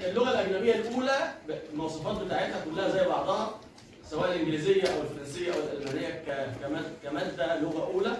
اللغه الاجنبيه الاولى المواصفات بتاعتها كلها زي بعضها سواء الانجليزيه او الفرنسيه او الالمانيه ك- كماد- كماده لغه اولى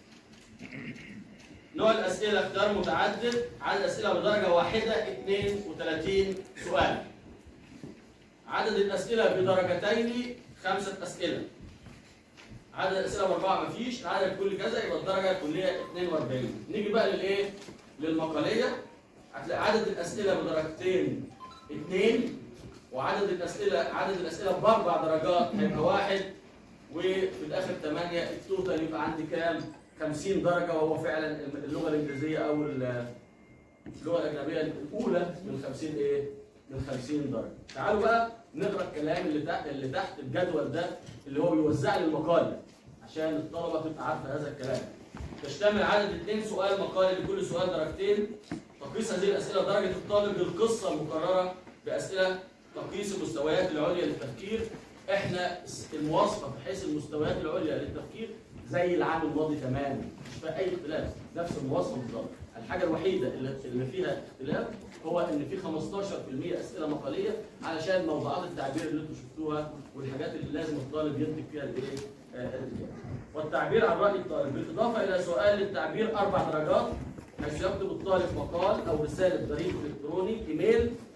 نوع الاسئله اختيار متعدد عدد اسئله بدرجه واحده 32 سؤال عدد الاسئله بدرجتين خمسه اسئله عدد الاسئله باربعه مفيش العدد الكلي كذا يبقى الدرجه الكليه 42 نيجي بقى للايه للمقاليه هتلاقي عدد الاسئله بدرجتين اثنين وعدد الاسئله عدد الاسئله باربع درجات هيبقى واحد وفي الاخر 8 التوتال يبقى عندي كام 50 درجه وهو فعلا اللغه الانجليزيه او ال- اللغه الاجنبيه الاولى من 50 ايه من 50 درجه تعالوا بقى نقرا الكلام اللي تحت اللي تحت الجدول ده اللي هو بيوزع لي المقاله عشان الطلبه تبقى عارفه هذا الكلام تشتمل عدد اثنين سؤال مقالي لكل سؤال درجتين تقيس هذه الاسئله درجه الطالب للقصه المكرره باسئله تقيس المستويات العليا للتفكير احنا المواصفه بحيث المستويات العليا للتفكير زي العام الماضي تماما مش في اي اختلاف نفس المواصفه بالظبط الحاجه الوحيده اللي اللي فيها اختلاف هو ان في 15% اسئله مقاليه علشان موضوعات التعبير اللي انتم شفتوها والحاجات اللي لازم الطالب ينتج فيها الايه آه، الإجابة. والتعبير عن راي الطالب بالاضافه الى سؤال للتعبير اربع درجات حيث يكتب الطالب مقال او رساله بريد الكتروني ايميل